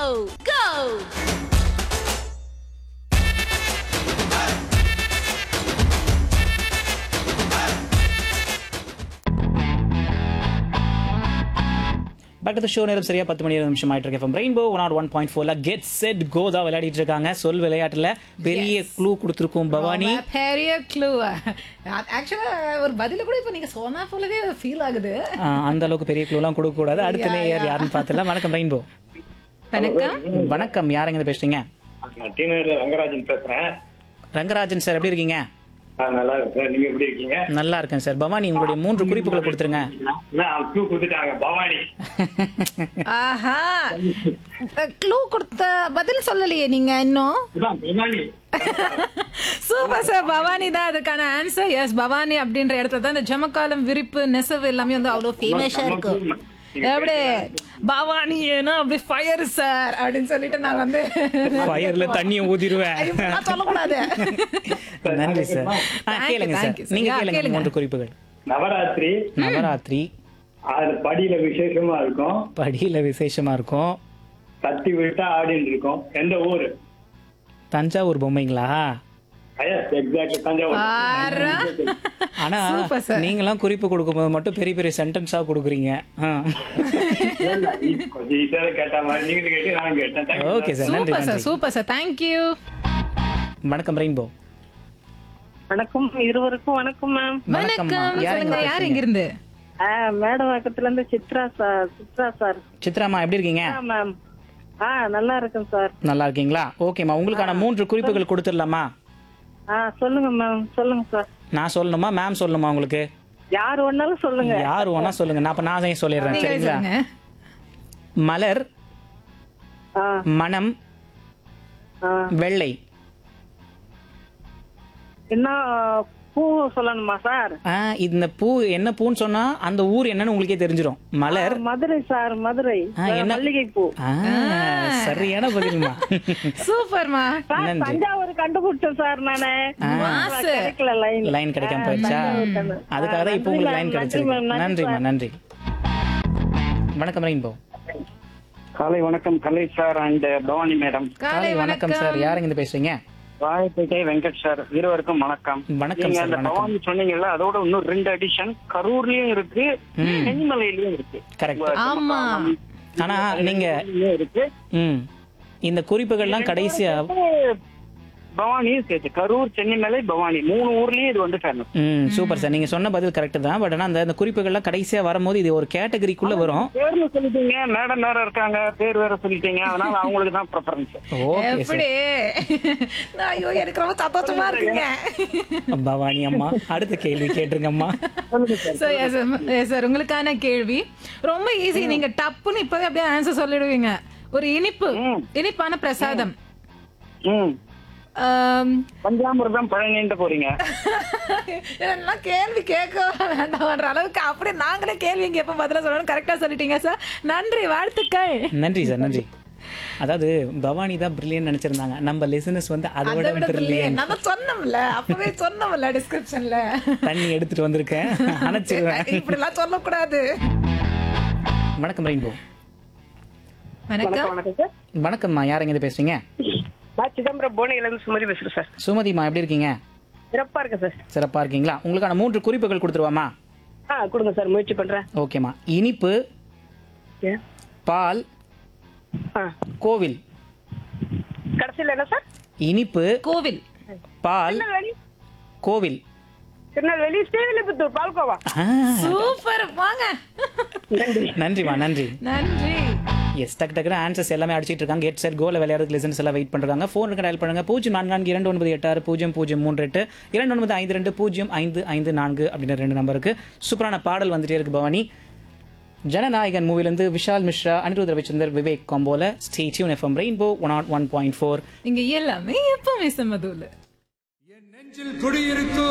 go! Back to show நேரம் சரியா பத்து மணி இருபது நிமிஷம் ஆயிட்டு இருக்கு rainbow one nought one point ஃபோர்ல கெட் செட் கோ தான் விளையாடிட்டு இருக்காங்க சொல் விளையாட்டுல பெரிய க்ளூ கொடுத்துருக்கோம் பவானி ரொம்ப பெரிய க்ளூ ஆக்சுவலா ஒரு பதில கூட இப்ப நீங்க சொன்னா போலவே ஃபீல் ஆகுது ஆ, அந்த அளவுக்கு பெரிய க்ளூலாம் கொடுக்க கூடாது அடுத்த நேயர் யாருன்னு பார்த்துலாம் வணக்கம் ரெயின்போ வணக்கம் வணக்கம் யாருங்க இருந்து பேசுறீங்க டீனர் ரங்கராஜன் பேசுறேன் ரங்கராஜன் சார் எப்படி இருக்கீங்க ஆ, நல்லா இருக்கேன் நீங்க எப்படி இருக்கீங்க நல்லா இருக்கேன் சார் பவானி உங்களுடைய மூன்று குறிப்புகளை கொடுத்துருங்க நான் க்ளூ கொடுத்துட்டாங்க பவானி ஆஹா க்ளூ கொடுத்த பதில் சொல்லலையே நீங்க இன்னும் இதான் பவானி சூப்பர் சார் பவானி தான் அதுக்கான ஆன்சர் எஸ் பவானி அப்படின்ற இடத்துல தான் இந்த ஜமக்காலம் விரிப்பு நெசவு எல்லாமே வந்து அவ்வளோ ஃபேமஸா இருக்கும் எப்படி பவானி ஏன்னா அப்படி ஃபயர் சார் அப்படின்னு சொல்லிட்டு நாங்க வந்து ஃபயர்ல தண்ணியை ஊதிடுவேன் இப்படிலாம் சொல்லக்கூடாது நன்றி சார் ஆ, Thank you, கேளுங்க thank சார் you, sir. நீங்க Yeah, கேளுங்க கேளுங்க. மூன்று குறிப்புகள் நவராத்திரி நவராத்திரி அது படியில விசேஷமா இருக்கும் படியில விசேஷமா இருக்கும் தட்டி விட்டா ஆடின்னு இருக்கும் எந்த ஊரு தஞ்சாவூர் பொம்மைங்களா எஸ் எக்ஸாக்ட் தஞ்சாவூர் பாரா. ஆனா Super, sir. நீங்களாம் குறிப்பு கொடுக்கும்போது மட்டும் பெரிய பெரிய சென்டென்ஸா கொடுக்குறீங்க இல்ல, இது கொஞ்சம் ஈஸியா கேட்ட மாதிரி நீங்க கேட்டு நான் கேட்டேன் Thank you, ஓகே sir. சார் நன்றி சூப்பர் சார் நன்றி சூப்பர் சார் தேங்க்யூ வணக்கம் ரெயின்போ வணக்கம் இருவருக்கும் வணக்கம் மேம் வணக்கம்மா. வணக்கம் யார் சொல்லுங்க எங்க யார் பேசுறீங்க? இங்க இருந்து மேடவாக்கத்துல இருந்து சித்ரா சார் சித்ரா சார் சித்ராமா எப்படி இருக்கீங்க மேம் ஆ நல்லா இருக்கேன் சார் நல்லா இருக்கீங்களா ஓகேம்மா உங்களுக்கான மூன்று குறிப்புகள் கொடுத்துடலாமா ஆ சொல்லுங்க மேம் சொல்லுங்க சார் நான் சொல்லணுமா மேம் சொல்லணுமா உங்களுக்கு யார் வேணாலும் சொல்லுங்க யார் வேணா சொல்லுங்க நான் அப்ப நான் ஏன் சொல்லிடுறேன் நீங்களே சரிங்களா சொல்லுங்க ஆ மலர் மனம் ஆ வெள்ளை என்ன பூ சொல்லணுமா சார் ஆ, இந்த பூ என்ன பூன்னு சொன்னா அந்த ஊர் என்னன்னு உங்களுக்கே தெரிஞ்சிடும் மலர் மதுரை சார் மதுரை ஆ, என்ன- மல்லிகை பூ ஆ, சரியான பதிலுமா சார் சூப்பர்மா நன்றி தஞ்சாவூர் கண்டுபிடிச்சேன் சார் நானு மாசு. கிடைக்கல லைன் லைன் கிடைக்காம போயிடுச்சா அதுக்காக தான் இப்போ உங்களுக்கு லைன் கிடைச்சிருக்கு நன்றிம்மா நன்றி வணக்கம் ரெயின்போ காலை வணக்கம் Kalai sir and Bhavani madam காலை வணக்கம் சார் யாருங்க இருந்து பேசுறீங்க ராயப்பேட்டை வெங்கட் சார் இருவருக்கும் வணக்கம் வணக்கம் நீங்க சார், அந்த வணக்கம். பவானி சொன்னீங்கல்ல அதோட இன்னும் ரெண்டு அடிஷன் கரூர்லயும் இருக்கு நெஞ்சிமலையிலயும் இருக்கு கரெக்ட் ஆமா ஆனா நீங்க கரூர்லயும் இருக்கு ம் இந்த குறிப்புகள்லாம் கடைசியா பவானியும் சேர்த்து கரூர் சென்னிமலை பவானி மூணு ஊர்லயும் இது வந்து ஃபேமஸ் ம் சூப்பர் சார் நீங்க சொன்ன பதில் கரெக்ட் தான் பட் ஆனா அந்த அந்த குறிப்புகள்லாம் கடைசியா வரும்போது இது ஒரு கேட்டகரிக்குள்ள வரும் பேர்னு சொல்லிட்டீங்க மேடம் வேற இருக்காங்க பேர் வேற சொல்லிட்டீங்க அதனால அவங்களுக்கு தான் ப்ரிஃபரன்ஸ் ஓகே சார் எப்படி நான் ஐயோ எனக்கு ரொம்ப சந்தோஷமா இருக்குங்க பவானி அம்மா அடுத்த கேள்வி கேட்டுருங்கம்மா So, yes, um, yes, sir. உங்களுக்கான கேள்வி ரொம்ப ஈஸி நீங்க டப்புன்னு இப்பவே அப்படியே ஆன்சர் சொல்லிடுவீங்க ஒரு இனிப்பு இனிப்பான பிரசாதம் ம் ஆம், பஞ்சாமிரதம் பழனின்ட்டு போறீங்க இதெல்லாம் கேள்வி கேட்க வேண்டாம்ன்ற அளவுக்கு அப்படியே நாங்களே கேள்வி இங்க எப்ப பதில சொல்லணும் கரெக்டா சொல்லிட்டீங்க சார் நன்றி வாழ்த்துக்கள் நன்றி சார் நன்றி அதாவது பவானி தான் பிரில்லியன் நினைச்சிருந்தாங்க நம்ம லிசனஸ் வந்து அதை அதை விட விட பிரில்லியன் brilliant. நம்ம சொன்னோம்ல அப்பவே சொன்னோம்ல டிஸ்கிரிப்ஷன்ல தண்ணி எடுத்துட்டு வந்திருக்கேன் அணைச்சிருவேன் இப்படி எல்லாம் சொல்லக்கூடாது வணக்கம் ரெயின்போ வணக்கம் வணக்கம் சார் வணக்கம்மா யாருங்க இது பேசுறீங்க நான் சிதம்பரம் புவனகிரில இருந்து சுமதி பேசுறேன் சார் சுமதிமா எப்படி இருக்கீங்க சிறப்பா இருக்கேன் சார் சிறப்பா இருக்கீங்களா உங்களுக்கான மூன்று குறிப்புகள் கொடுத்துருவாமா ஆ கொடுங்க சார் முயற்சி பண்றேன் ஓகேம்மா இனிப்பு ஏ. பால் ஆ கோவில் கடைசியில் என்ன சார் இனிப்பு கோவில் பால் திருநெல்வேலி கோவில் திருநெல்வேலி ஸ்ரீவில்லிபுத்தூர் பால்கோவா ஆ, சூப்பர் வாங்க நன்றிம்மா நன்றி நன்றி எஸ் டக்கு டக்குனு ஆன்சர்ஸ் எல்லாமே அடிச்சிட்டு இருக்காங்க எட் செட் கோல விளையாடுறதுக்கு லிசன்ஸ் எல்லாம் வெயிட் பண்றாங்க ஃபோனுக்கு டயல் பண்ணுங்க பூஜ்ஜியம் நான்கு நான்கு இரண்டு ஒன்பது எட்டு ஆறு பூஜ்ஜியம் பூஜ்ஜியம் மூன்று எட்டு இரண்டு ஒன்பது ஐந்து ரெண்டு பூஜ்ஜியம் ஐந்து ஐந்து நான்கு அப்படின்ற ரெண்டு நம்பருக்கு சூப்பரான பாடல் வந்துட்டே இருக்கு பவானி ஜனநாயகன் மூவிலேருந்து விஷால் மிஸ்ரா அனிருத் ரவிச்சந்தர் விவேக் காம்போல ஸ்டேட்யூன் FM rainbow one nought one point four இங்க எல்லாமே எப்பவுமே செம்மதூல நெஞ்சில் குடியிருக்கும்